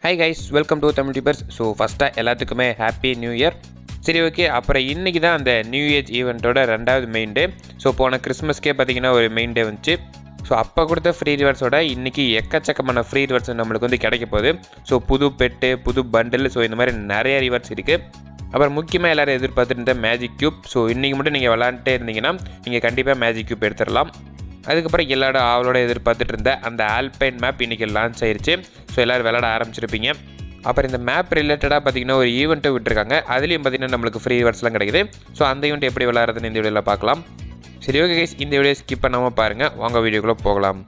high guys welcome to Tamil tubers so ஃபஸ்ட்டாக எல்லாத்துக்குமே happy new year சரி ஓகே அப்புறம் இன்றைக்கி தான் அந்த நியூ ஏஜ் ஈவெண்ட்டோட ரெண்டாவது மெயின் டே ஸோ போன கிறிஸ்மஸ்க்கே பார்த்தீங்கன்னா ஒரு மெயின் டே வந்துச்சு ஸோ அப்போ கொடுத்த ஃப்ரீ ரிவார்ட்ஸோட இன்றைக்கி எக்கச்சக்கமான ஃப்ரீ ரிவார்ட்ஸ் நம்மளுக்கு வந்து கிடைக்க போகுது ஸோ புது பெட்டு புது பண்டில் ஸோ இந்த மாதிரி நிறைய ரிவார்ட்ஸ் இருக்குது அப்புறம் முக்கியமாக எல்லோரும் எதிர்பார்த்துட்டு இருந்த மேஜிக் க்யூப் ஸோ இன்றைக்கி மட்டும் நீங்கள் விளாண்டுட்டே இருந்தீங்கன்னா நீங்கள் கண்டிப்பாக மேஜிக் க்யூப் எடுத்துடலாம் அதுக்கப்புறம் எல்லாரும் ஆவலோட எதிர்பார்த்துட்டு இருந்த அந்த ஆல்பைன் மேப் இன்றைக்கி லான்ச் ஆயிருச்சு ஸோ எல்லோரும் விளாட ஆரம்பிச்சிருப்பீங்க அப்புறம் இந்த மேப் ரிலேட்டடாக பார்த்தீங்கன்னா ஒரு ஈவெண்ட்டை விட்டுருக்காங்க அதுலேயும் பார்த்தீங்கன்னா நம்மளுக்கு ஃப்ரீ ரிவார்ட்ஸ்லாம் கிடைக்குது ஸோ அந்த ஈவெண்ட் எப்படி விளாட்றதுன்னு இந்த வீடியோவில் பார்க்கலாம் சரி ஓகே கைஸ் இந்த வீடியோ ஸ்கிப் பண்ணாமல் பாருங்கள் வாங்க வீடியோக்குள்ளே போகலாம்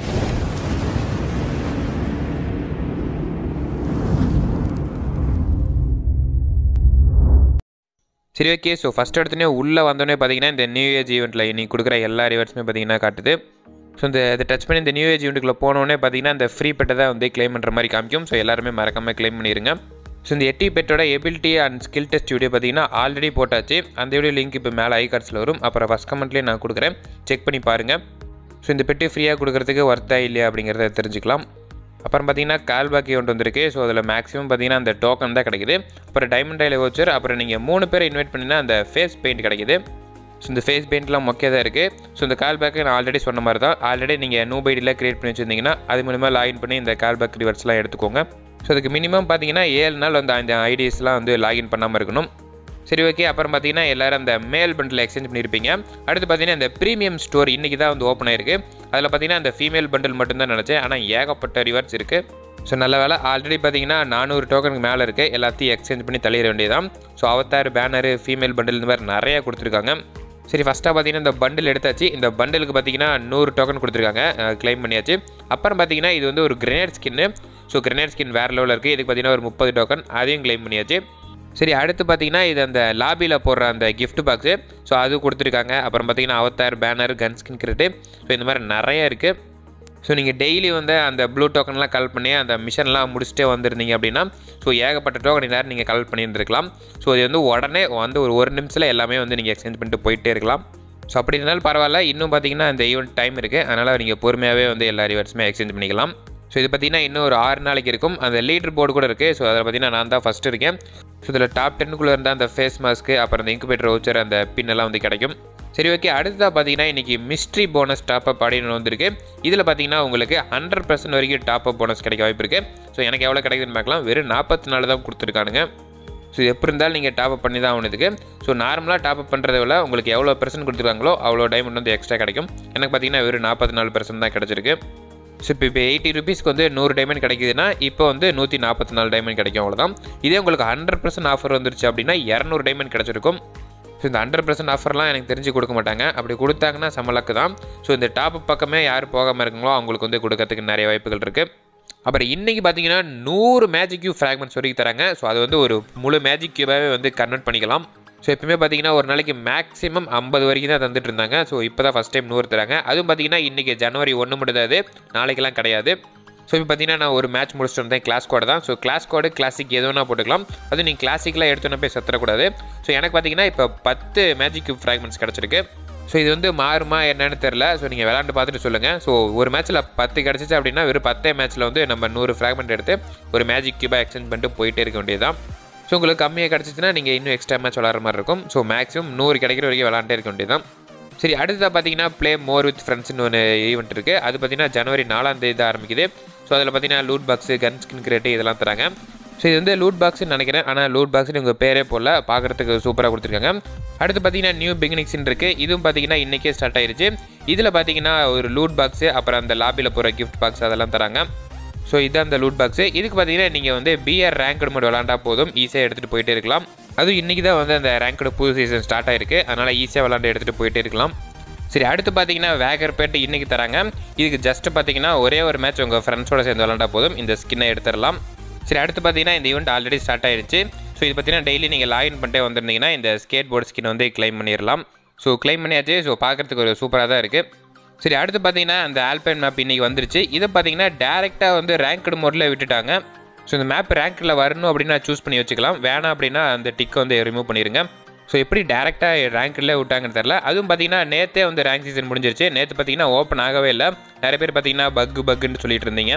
சரி ஓகே ஸோ ஃபஸ்ட் எடுத்தோடனே உள்ளே வந்தோடனே பார்த்தீங்கன்னா இந்த நியூ ஏஜ் ஈவெண்ட்டில் இன்னைக்கு கொடுக்குற எல்லா ரிவார்ட்ஸுமே பார்த்தீங்கன்னா காட்டுது ஸோ இந்த இதை டச் பண்ணி இந்த நியூ ஏஜ் ஈவெண்ட்டுக்குள்ளே போனோடனே பார்த்தீங்கன்னா இந்த ஃப்ரீ பெட்டை தான் வந்து க்ளைம் பண்ணுற மாதிரி காமிக்கும் ஸோ எல்லாருமே மறக்காமல் க்ளைம் பண்ணிடுங்க ஸோ இந்த எட்டி பெட்டோட ability and skill test video பார்த்தீங்கன்னா ஆல்ரெடி போட்டாச்சு அந்த வீடியோ லிங்க் இப்போ மேலே ஐ கார்ட்ஸில் வரும் அப்புறம் ஃபஸ்ட் கமெண்ட்லேயே நான் கொடுக்குறேன் செக் பண்ணி பாருங்கள் ஸோ இந்த பெட்டு ஃப்ரீயாக கொடுக்குறதுக்கு ஒர்த்தா இல்லையா அப்படிங்கிறத தெரிஞ்சுக்கலாம் அப்புறம் பார்த்தீங்கன்னா கால்பேக் ஈவெண்ட் வந்திருக்கு ஸோ அதில் மேக்ஸிமம் பார்த்தீங்கன்னா அந்த டோக்கன் தான் கிடைக்குது அப்புறம் டைமண்ட் டைல வச்சர் அப்புறம் நீங்கள் மூணு பேரை இன்வைட் பண்ணினா அந்த ஃபேஸ் பெயிண்ட் கிடைக்குது ஸோ இந்த ஃபேஸ் பெயிண்ட்லாம் மொக்கையாக தான் இருக்குது ஸோ இந்த கால்பேக்கு நான் ஆல்ரெடி சொன்ன மாதிரி தான் ஆல்ரெடி நீங்கள் நூ பைடியில் க்ரியேட் பண்ணி வச்சுருந்தீங்கன்னா அது மூலமாக லாகின் பண்ணி இந்த கால்பேக் ரிவர்ஸ்லாம் எடுத்துக்கோங்க ஸோ அதுக்கு மினிமம் பார்த்தீங்கன்னா ஏழு நாள் வந்து அந்த ஐடிஸ்லாம் வந்து லாகின் பண்ணாமல் இருக்கணும் சரி ஓகே அப்புறம் பார்த்தீங்கன்னா எல்லோரும் அந்த மேல் பண்டில் எக்ஸ்சேஞ்ச் பண்ணியிருப்பீங்க அடுத்து பார்த்தீங்கன்னா இந்த ப்ரீமியம் ஸ்டோர் இன்றைக்கி தான் வந்து ஓப்பன் ஆயிருக்கு அதில் பார்த்தீங்கன்னா அந்த ஃபீமேல் பண்டில் மட்டும்தான் நினச்சேன் ஆனால் ஏகப்பட்ட ரிவார்ட்ஸ் இருக்குது ஸோ நல்ல வேலை ஆல்ரெடி பார்த்தீங்கன்னா நானூறு டோக்கனுக்கு மேலே இருக்குது எல்லாத்தையும் எக்ஸ்சேஞ்ச் பண்ணி தள்ளிட வேண்டியதான் so avatar banner female bundle இந்த மாதிரி நிறையா கொடுத்துருக்காங்க சரி ஃபஸ்ட்டாக பார்த்தீங்கன்னா இந்த பண்டில் எடுத்தாச்சு இந்த பண்டிலுக்கு பார்த்தீங்கன்னா நூறு டோக்கன் கொடுத்துருக்காங்க க்ளைம் பண்ணியாச்சு அப்புறம் பார்த்தீங்கன்னா இது வந்து ஒரு grenade skin so grenade skin வேறு லெவலில் இருக்குது இதுக்கு பார்த்தீங்கன்னா ஒரு முப்பது டோக்கன் அதையும் க்ளைம் பண்ணியாச்சு சரி அடுத்து பார்த்தீங்கன்னா இது அந்த லாபியில் போடுற அந்த கிஃப்ட் பாக்ஸு ஸோ அது கொடுத்துருக்காங்க அப்புறம் பார்த்தீங்கன்னா avatar banner gun skin crate so இந்த மாதிரி நிறைய இருக்குது ஸோ நீங்கள் டெய்லி வந்து அந்த ப்ளூ டோக்கன்லாம் கலெக்ட் பண்ணி அந்த மிஷன்லாம் முடிச்சுட்டே வந்திருந்தீங்க அப்படின்னா ஸோ ஏகப்பட்ட டோக்கன் நேரம் நீங்கள் கலெக்ட் பண்ணியிருந்துருக்கலாம் ஸோ இது வந்து உடனே வந்து ஒரு ஒரு நிமிஷத்தில் எல்லாமே வந்து நீங்கள் எக்ஸ்சேஞ்ச் பண்ணிட்டு போயிட்டே இருக்கலாம் ஸோ அப்படி இருந்தாலும் பரவாயில்ல இன்னும் பார்த்தீங்கன்னா இந்த ஈவெண்ட் டைம் இருக்குது அதனால் நீங்கள் பொறுமையாகவே வந்து எல்லா ரிவர்ஸுமே எக்ஸ்சேஞ்ச் பண்ணிக்கலாம் ஸோ இது பார்த்தீங்கன்னா இன்னும் ஒரு ஆறு நாளைக்கு இருக்கும் அந்த லீடர் போர்டு கூட இருக்குது ஸோ அதில் பார்த்தீங்கன்னா நான் தான் ஃபஸ்ட்டு இருக்கேன் ஸோ இதில் டாப் டென்னுக்குள்ளே இருந்தால் அந்த ஃபேஸ் மாஸ்க்கு அப்புறம் அந்த இன்குபேட்டர் வச்சர் அந்த பின்னெல்லாம் வந்து கிடைக்கும் சரி ஓகே அடுத்ததாக பார்த்தீங்கன்னா இன்றைக்கி மிஸ்ட்ரி போனஸ் டாப் அப் அப்படின்னு வந்திருக்கு இதில் பார்த்தீங்கன்னா உங்களுக்கு ஹண்ட்ரட் பர்சன்ட் வரைக்கும் டாப் அப் போனஸ் கிடைக்க வாய்ப்பு இருக்குது ஸோ எனக்கு எவ்வளோ கிடைக்குதுன்னு பார்க்கலாம் வெறும் நாற்பத்தி நாலு தான் கொடுத்துருக்கானுங்க ஸோ எப்படி இருந்தாலும் நீங்கள் டாப் அப் பண்ணி தான் ஆகணுதுக்கு ஸோ நார்மலாக டாப் அப் பண்ணுறத விட உங்களுக்கு எவ்வளோ பெர்சன்ட் கொடுத்துருக்காங்களோ அவ்வளோ டைமண்ட் வந்து எக்ஸ்ட்ரா கிடைக்கும் எனக்கு பார்த்தீங்கன்னா வெறும் நாற்பத்தி நாலு பெர்சன்ட் தான் கிடச்சிருக்கு ஸோ இப்போ இப்போ எயிட்டி ருபீஸ்க்கு வந்து நூறு டைமண்ட் கிடைக்குதுன்னா இப்போ வந்து நூற்றி நாற்பத்தி நாலு டைமண்ட் கிடைக்கும் அவ்வளோதான் இதே உங்களுக்கு ஹண்ட்ரட் பர்சன்ட் ஆஃபர் வந்துருச்சு அப்படின்னா இரநூறு டைமண்ட் கிடச்சிருக்கும் ஸோ இந்த ஹண்ட்ரட் பர்சன்ட் ஆஃபர்லாம் எனக்கு தெரிஞ்சு கொடுக்க மாட்டாங்க அப்படி கொடுத்தாங்கன்னா சமலக்கு தான் ஸோ இந்த டாப் பக்கமே யார் போகாமல் இருக்குங்களோ அவங்களுக்கு வந்து கொடுக்கறதுக்கு நிறைய வாய்ப்புகள் இருக்குது அப்புறம் இன்றைக்கி பார்த்தீங்கன்னா நூறு மேஜிக் கியூப் ஃப்ராக்மெண்ட்ஸ் வரைக்கும் தராங்க ஸோ அது வந்து ஒரு முழு மேஜிக் கியூபாகவே வந்து கன்வெர்ட் பண்ணிக்கலாம் ஸோ எப்பவுமே பார்த்தீங்கன்னா ஒரு நாளைக்கு மேக்ஸிமம் ஐம்பது வரைக்கும் தான் தந்துட்டு இருந்தாங்க ஸோ இப்போ தான் ஃபஸ்ட் டைம் நூறு தராங்க அதுவும் பார்த்தீங்கன்னா இன்றைக்கி ஜனவரி ஒன்று மட்டும் தான் அது நாளைக்கெல்லாம் கிடையாது ஸோ இப்போ பார்த்தீங்கன்னா நான் ஒரு மேட்ச் முடிச்சுட்டு வந்தேன் கிளாஸ் கோடு தான் ஸோ கிளாஸ் கோடு கிளாசிக் எது வேணால் போட்டுக்கலாம் அது நீங்கள் கிளாசிக்கெலாம் எடுத்தோன்னே போய் சத்துறக்கூடாது ஸோ எனக்கு பார்த்தீங்கன்னா இப்போ பத்து மேஜிக் கியூப் ஃப்ராக்மெண்ட்ஸ் கிடச்சிருக்கு ஸோ இது வந்து மாறுமா என்னன்னு தெரில ஸோ நீங்கள் விளாண்டு பார்த்துட்டு சொல்லுங்கள் ஸோ ஒரு மேட்ச்சில் பத்து கிடச்சிச்சு அப்படின்னா வெறும் பத்தே மேட்ச்சில் வந்து நம்ம நூறு ஃப்ராக்மெண்ட் எடுத்து ஒரு மேஜிக் கியூபாக எக்ஸ்சேஞ்ச் பண்ணிட்டு போயிட்டே இருக்க வேண்டியது தான் ஸோ உங்களுக்கு கம்மியாக கிடச்சிச்சின்னா நீங்கள் இன்னும் எக்ஸ்ட்ரா மேட்ச் விளாட்ற மாதிரி இருக்கும் ஸோ மேக்ஸிமம் நூறு கிடைக்கிற வரைக்கும் விளாண்டே இருக்க வேண்டியது தான் சரி அடுத்ததாக பார்த்தீங்கன்னா ப்ளே மோர் வித் ஃப்ரெண்ட்ஸ்னு ஒன்று ஈவெண்ட் இருக்குது அது பார்த்தீங்கன்னா ஜனவரி நாலாம் தேதி தான் ஆரம்பிக்குது ஸோ அதில் பார்த்தீங்கன்னா loot box gun skin crate இதெல்லாம் தராங்க ஸோ இது வந்து லூட் பாக்ஸ்னு நினைக்கிறேன் ஆனால் லூட் பாக்ஸ்னு உங்கள் பேரே போல் பார்க்குறதுக்கு சூப்பராக கொடுத்துருக்காங்க அடுத்து பார்த்தீங்கன்னா நியூ பிகினிக்ஸ்னு இருக்குது இதுவும் பார்த்தீங்கன்னா இன்றைக்கே ஸ்டார்ட் ஆயிருச்சு இதில் பார்த்தீங்கன்னா ஒரு லூட் பாக்ஸு அப்புறம் அந்த லாபியில் போகிற கிஃப்ட் பாக்ஸ் அதெல்லாம் தராங்க ஸோ இதுதான் அந்த லூட் பாக்ஸு இதுக்கு பார்த்தீங்கன்னா நீங்கள் வந்து பிஆர் ரேங்க்டு மோட் விளாண்டா போதும் ஈஸியாக எடுத்துகிட்டு போயிட்டே இருக்கலாம் அதுவும் இன்றைக்கி தான் வந்து அந்த ரேங்க்டு புது சீசன் ஸ்டார்ட் ஆயிருக்கு அதனால் ஈஸியாக விளாண்டு எடுத்துகிட்டு போயிட்டே இருக்கலாம் சரி அடுத்து பார்த்தீங்கன்னா வேகர் பேட்டு இன்றைக்கி தராங்க இதுக்கு ஜஸ்ட் பார்த்தீங்கன்னா ஒரே ஒரு மேட்ச் உங்கள் ஃப்ரெண்ட்ஸோட சேர்ந்து விளாண்டா போதும் இந்த ஸ்கின்னை எடுத்துடலாம் சரி அடுத்து பார்த்தீங்கன்னா இந்த ஈவெண்ட் ஆல்ரெடி ஸ்டார்ட் ஆயிடுச்சு ஸோ இது பார்த்தீங்கன்னா டெய்லி நீங்கள் லாகின் பண்ணிட்டே வந்திருந்தீங்கன்னா இந்த ஸ்கேட் போர்டு ஸ்கின் வந்து கிளைம் பண்ணிடலாம் ஸோ கிளைம் பண்ணியாச்சு ஸோ பார்க்குறதுக்கு ஒரு சூப்பராக தான் இருக்குது சரி அடுத்து பார்த்தீங்கன்னா அந்த ஆல்பைன் மேப் இன்றைக்கி வந்துருச்சு இதை பார்த்தீங்கன்னா டேரெக்டாக வந்து ரேங்க்டு மோடில் விட்டுட்டாங்க ஸோ இந்த மேப் ரேங்க்கில் வரணும் அப்படின்னா சூஸ் பண்ணி வச்சுக்கலாம் வேணாம் அப்படின்னா அந்த டிக்கை வந்து ரிமூவ் பண்ணிடுங்க ஸோ எப்படி டேரெக்டாக ரேங்க்கில் விட்டாங்கன்னு தெரில அதுவும் பார்த்தீங்கன்னா நேற்றே வந்து ரேங்க் சீசன் முடிஞ்சிருச்சு நேற்று பார்த்தீங்கன்னா ஓப்பன் ஆகவே இல்லை நிறைய பேர் பார்த்தீங்கன்னா பக்கு பக்குன்னு சொல்லிட்டு இருந்தீங்க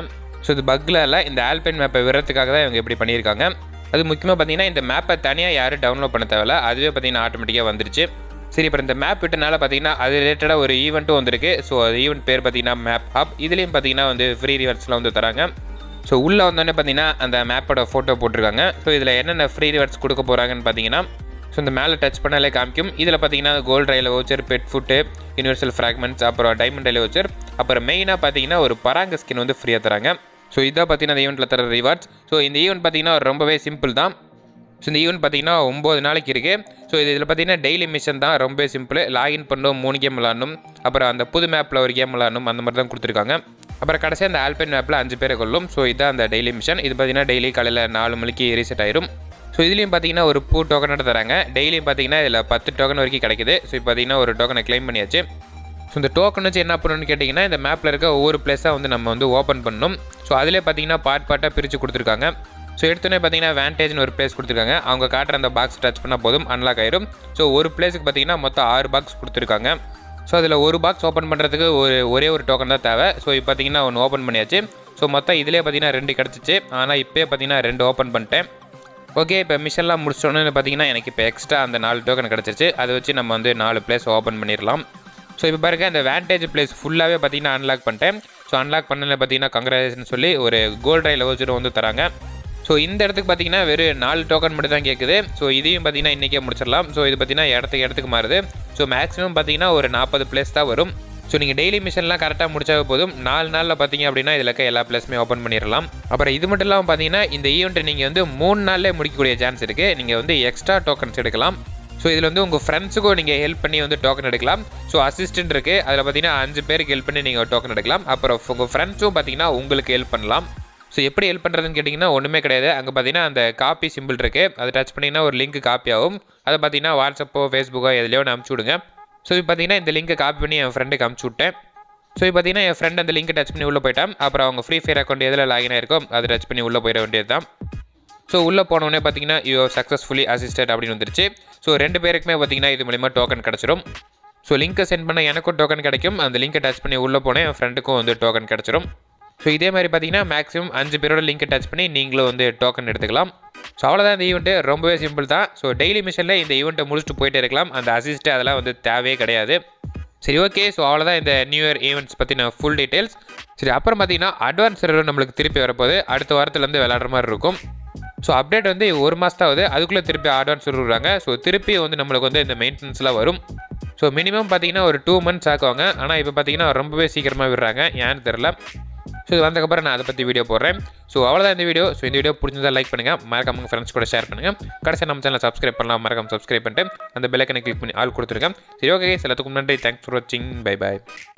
ஸோ இது பக்கில் இல்லை இந்த ஆல்பைன் மேப்பை விடுறதுக்காக தான் இவங்க இப்படி பண்ணியிருக்காங்க அது முக்கியமாக பார்த்தீங்கன்னா இந்த மேப்பை தனியாக யாரும் டவுன்லோட் பண்ண தேவையில்ல அதுவே பார்த்தீங்கன்னா ஆட்டோமேட்டிக்காக வந்துருச்சு சரி இப்போ இந்த மேப் விட்டனால பார்த்தீங்கன்னா அது ரிலேட்டடாக ஒரு ஈவெண்ட்டும் வந்திருக்கு ஸோ அது ஈவெண்ட் பேர் பார்த்தீங்கன்னா மேப் ஹப் இதுலேயும் பார்த்தீங்கன்னா வந்து ஃப்ரீ ரிவர்ஸ்லாம் வந்து தராங்க ஸோ உள்ளே வந்தோடனே பார்த்தீங்கன்னா அந்த மேப்போட ஃபோட்டோ போட்டிருக்காங்க ஸோ இதில் என்னென்ன ஃப்ரீ ரிவர்ஸ் கொடுக்க போகிறாங்கன்னு பார்த்தீங்கன்னா ஸோ இந்த மேலே டச் பண்ணாலே காமிக்கும் இதில் பார்த்தீங்கன்னா gold royale voucher pet food universal fragments அப்புறம் டைமண்ட் ரயில் வவுச்சர் அப்புறம் மெயினாக பார்த்தீங்கன்னா ஒரு பராங்க ஸ்கின் வந்து ஃப்ரீயாக தராங்க ஸோ இதான் பார்த்தீங்கன்னா இந்த ஈவெண்ட்டில் தர ரிவார்ட்ஸ் ஸோ இந்த ஈவெண்ட் பார்த்தீங்கன்னா ரொம்பவே சிம்பிள் தான் ஸோ இந்த ஈவெண்ட் பார்த்தீங்கன்னா ஒம்பது நாளைக்கு இருக்குது ஸோ இது இதில் பார்த்தீங்கன்னா டெய்லி மிஷன் தான் ரொம்ப சிம்பிள் லாகின் பண்ணணும் மூணு கேம் விளாடணும் அப்புறம் அந்த புது மேப்பில் ஒரு கேம் விளாடணும் அந்த மாதிரி தான் கொடுத்துருக்காங்க அப்புறம் கடைசியாக அந்த ஆல்பைன் மேப்பில் அஞ்சு பேரை கொள்ளும் ஸோ இதான் அந்த டெய்லி மிஷன் இது பார்த்தீங்கன்னா டெய்லி காலையில் நாலு மணிக்கு ரீசெட் ஆயிரும் ஸோ இதுலேயும் பார்த்தீங்கன்னா ஒரு பூ டோக்கனோட தராங்க டெய்லியும் பார்த்தீங்கன்னா இதில் பத்து டோக்கன் வரைக்கும் கிடைக்குது ஸோ இப்போ பார்த்தீங்கன்னா ஒரு டோக்கனை க்ளைம் பண்ணியாச்சு ஸோ இந்த டோக்கன் வச்சு என்ன பண்ணணும்னு கேட்டிங்கன்னா இந்த மேப்பில் இருக்க ஒவ்வொரு பிளேஸாக வந்து நம்ம வந்து ஓப்பன் பண்ணணும் ஸோ அதிலே பார்த்தீங்கன்னா பார்ட் பார்ட்டாக பிரித்து கொடுத்துருக்காங்க ஸோ எடுத்தோன்னே பார்த்தீங்கன்னா வேண்டேஜ்னு ஒரு பிளேஸ் கொடுத்துருக்காங்க அவங்க காட்டுற அந்த பாக்ஸ் டச் பண்ணால் போதும் அன்லாக் ஆயிரும் ஸோ ஒரு பிளேஸுக்கு பார்த்தீங்கன்னா மொத்தம் ஆறு பாக்ஸ் கொடுத்துருக்காங்க ஸோ அதில் ஒரு பாக்ஸ் ஓப்பன் பண்ணுறதுக்கு ஒரு ஒரே ஒரு டோக்கன் தான் தேவை ஸோ இப்போ பார்த்தீங்கன்னா ஒன்று ஓப்பன் பண்ணியாச்சு ஸோ மொத்தம் இதிலே பார்த்தீங்கன்னா ரெண்டு கிடச்சிச்சு ஆனால் இப்போயே பார்த்தீங்கன்னா ரெண்டு ஓப்பன் பண்ணிட்டேன் ஓகே இப்போ மிஷன்லாம் முடிச்சோன்னு பார்த்தீங்கன்னா எனக்கு இப்போ எக்ஸ்ட்ரா அந்த நாலு டோக்கன் கிடச்சிருச்சு அதை வச்சு நம்ம வந்து நாலு பிளேஸ் ஓப்பன் பண்ணிடலாம் ஸோ இப்போ பாருங்க இந்த வேண்டேஜ் பிளேஸ் ஃபுல்லாகவே பார்த்தீங்கன்னா அன்லாக் பண்ணிட்டேன் ஸோ அன்லாக் பண்ணல பார்த்தீங்கன்னா கங்க்ராச்சுலேஷன் சொல்லி ஒரு கோல்ட் ரயில் வச்சுட்டு வந்து தராங்க ஸோ இந்த இடத்துக்கு பார்த்தீங்கன்னா வெறும் நாலு டோக்கன் மட்டும் தான் கேட்குது ஸோ இதையும் பார்த்தீங்கன்னா இன்றைக்கே முடிச்சிடலாம் ஸோ இது பார்த்தீங்கன்னா இடத்துக்கு இடத்துக்கு மாறுது ஸோ மேக்ஸிமம் பார்த்தீங்கன்னா ஒரு நாற்பது பிளேஸ் தான் வரும் ஸோ நீங்கள் டெய்லி மிஷன்லாம் கரெக்டாக முடிச்சாவே போதும் நாலு நாளில் பார்த்தீங்க அப்படின்னா இதில் இருக்க எல்லா பிளேஸுமே ஓப்பன் பண்ணிடலாம் அப்புறம் இது மட்டும் இல்லாமல் பார்த்தீங்கன்னா இந்த ஈவெண்ட்டை நீங்கள் வந்து மூணு நாள்லேயே முடிக்கக்கூடிய சான்ஸ் இருக்குது நீங்கள் வந்து எக்ஸ்ட்ரா டோக்கன்ஸ் எடுக்கலாம் ஸோ இதில் வந்து உங்கள் ஃப்ரெண்ட்ஸுக்கும் நீங்கள் ஹெல்ப் பண்ணி வந்து டோக்கன் எடுக்கலாம் ஸோ அசிஸ்டன்ட் இருக்குது அதில் பார்த்தீங்கன்னா அஞ்சு பேருக்கு ஹெல்ப் பண்ணி நீங்கள் டோக்கன் எடுக்கலாம் அப்புறம் உங்கள் ஃப்ரெண்ட்ஸும் பார்த்தீங்கன்னா உங்களுக்கு ஹெல்ப் பண்ணலாம் ஸோ எப்படி ஹெல்ப் பண்ணுறதுன்னு கேட்டிங்கன்னா ஒன்றுமே கிடையாது அங்கே பார்த்தீங்கன்னா அந்த காப்பி சிம்பிள் இருக்குது அதை டச் பண்ணிங்கன்னா ஒரு லிங்க் காப்பி ஆகும் அதை பார்த்தீங்கன்னா வாட்ஸ்அப்போ ஃபேஸ்புக்கோ எதுலையோ ஒன்று அமுச்சு விடுங்க ஸோ இப்போ பார்த்தீங்கன்னா இந்த லிங்கை காப்பி பண்ணி என் ஃப்ரெண்டுக்கு அமுச்சு விட்டேன் ஸோ இப்போ பார்த்தீங்கன்னா என் ஃப்ரெண்ட் அந்த லிங்க் டச் பண்ணி உள்ளே போயிட்டான் அப்புறம் அவங்க ஃப்ரீ ஃபயர் அக்கௌண்ட் எதில் லாகின் ஆயிருக்கோ அதை டச் பண்ணி உள்ளே போயிட வேண்டியது தான் ஸோ உள்ளே போனோடனே பார்த்தீங்கன்னா யூ சக்ஸஸ்ஃபுல்லி அசிஸ்டட் அப்படின்னு வந்துருச்சு ஸோ ரெண்டு பேருக்குமே பார்த்தீங்கன்னா இது மூலிமா டோக்கன் கிடச்சிரும் ஸோ லிங்க்கை சென்ட் பண்ண எனக்கும் டோக்கன் கிடைக்கும் அந்த லிங்கை டச் பண்ணி உள்ளே போனேன் என் ஃப்ரெண்டுக்கும் வந்து டோக்கன் கிடச்சிரும் ஸோ இதே மாதிரி பார்த்தீங்கன்னா மேக்ஸிமம் அஞ்சு பேரோட லிங்கை டச் பண்ணி நீங்களும் வந்து டோக்கன் எடுத்துக்கலாம் ஸோ அவ்வளோதான் இந்த ஈவெண்ட்டு ரொம்பவே சிம்பிள் தான் ஸோ டெய்லி மிஷனில் இந்த ஈவெண்ட்டை முடிச்சுட்டு போயிட்டே இருக்கலாம் அந்த அசிஸ்ட்டு அதெல்லாம் வந்து தேவையே கிடையாது சரி ஓகே ஸோ அவ்வளோதான் இந்த நியூ இயர் ஈவெண்ட்ஸ் பற்றின ஃபுல் டீட்டெயில்ஸ் சரி அப்புறம் பார்த்தீங்கன்னா அட்வான்ஸ் சர்வர் நம்மளுக்கு திருப்பி வரப்போகுது அடுத்த வாரத்துலேருந்து விளாட்ற மாதிரி இருக்கும் ஸோ அப்டேட் வந்து ஒரு மாதம் ஆகுது அதுக்குள்ளே திருப்பி அட்வான்ஸ் விடுறாங்க ஸோ திருப்பி வந்து நம்மளுக்கு வந்து இந்த மெயின்டெனன்ஸ்லாம் வரும் ஸோ மினிமம் பார்த்தீங்கன்னா ஒரு டூ மந்த்ஸ் ஆக்குவாங்க ஆனால் இப்போ பார்த்தீங்கன்னா ரொம்பவே சீக்கிரமாக விடுறாங்க ஏன்னு தெரில ஸோ இது வந்ததுக்கப்புறம் நான் அதை பற்றி வீடியோ போடுறேன் ஸோ அவ்வளோதான் இந்த வீடியோ ஸோ இந்த வீடியோ பிடிச்சதா லைக் பண்ணுங்கள் மறக்காம உங்கள் ஃப்ரெண்ட்ஸ் கூட ஷேர் பண்ணுங்கள் கடைசி நம்ம சேனல் சப்ஸ்கிரைப் பண்ணலாம் மறக்காம சப்ஸ்கிரைப் பண்ணிட்டு அந்த பெல்லைக்கனை கிளிக் பண்ணி ஆள் கொடுத்துருக்கேன் சரி ஓகே எல்லாத்துக்கும் நன்றி தேங்க்ஸ் ஃபார் வாட்சிங் பை பாய்